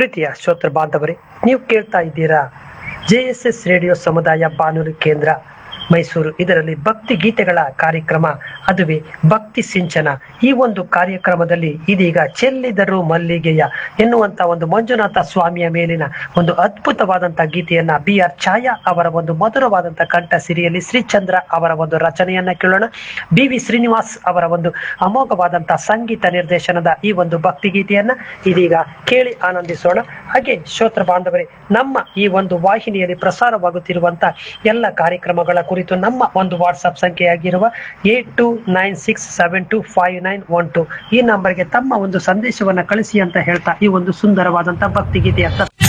ಪ್ರೀತಿಯ ಶ್ರೋತೃ ಬಾಂಧವರೇ ನೀವು ಕೇಳ್ತಾ ಇದ್ದೀರಾ ಜೆ ಎಸ್ ಎಸ್ ರೇಡಿಯೋ ಸಮುದಾಯ ಬಾನುಲಿ ಕೇಂದ್ರ ಮೈಸೂರು ಇದರಲ್ಲಿ ಭಕ್ತಿ ಗೀತೆಗಳ ಕಾರ್ಯಕ್ರಮ ಅದುವೇ ಭಕ್ತಿ ಸಿಂಚನ ಈ ಒಂದು ಕಾರ್ಯಕ್ರಮದಲ್ಲಿ ಇದೀಗ ಚೆಲ್ಲಿದರು ಮಲ್ಲಿಗೆಯ ಎನ್ನುವಂತ ಒಂದು ಮಂಜುನಾಥ ಸ್ವಾಮಿಯ ಮೇಲಿನ ಒಂದು ಅದ್ಭುತವಾದಂತಹ ಗೀತೆಯನ್ನ ಬಿ ಆರ್ ಛಾಯಾ ಅವರ ಒಂದು ಮಧುರವಾದಂತಹ ಕಂಠ ಸಿರಿಯಲ್ಲಿ ಶ್ರೀಚಂದ್ರ ಅವರ ಒಂದು ರಚನೆಯನ್ನ ಕೇಳೋಣ ಬಿ ವಿ ಶ್ರೀನಿವಾಸ್ ಅವರ ಒಂದು ಅಮೋಘವಾದಂತಹ ಸಂಗೀತ ನಿರ್ದೇಶನದ ಈ ಒಂದು ಭಕ್ತಿ ಗೀತೆಯನ್ನ ಇದೀಗ ಕೇಳಿ ಆನಂದಿಸೋಣ ಹಾಗೆ ಶ್ರೋತ್ರ ಬಾಂಧವರೇ ನಮ್ಮ ಈ ಒಂದು ವಾಹಿನಿಯಲ್ಲಿ ಪ್ರಸಾರವಾಗುತ್ತಿರುವಂತ ಎಲ್ಲ ಕಾರ್ಯಕ್ರಮಗಳ ಕುರಿತು ನಮ್ಮ ಒಂದು ವಾಟ್ಸ್ಆಪ್ ಸಂಖ್ಯೆಯಾಗಿರುವ eight two nine six seven two five nine one two ಈ ನಂಬರ್ಗೆ ತಮ್ಮ ಒಂದು ಸಂದೇಶವನ್ನ ಕಳಿಸಿ ಅಂತ ಹೇಳ್ತಾ ಈ ಒಂದು ಸುಂದರವಾದಂತಹ ಭಕ್ತಿ ಗೀತೆಯ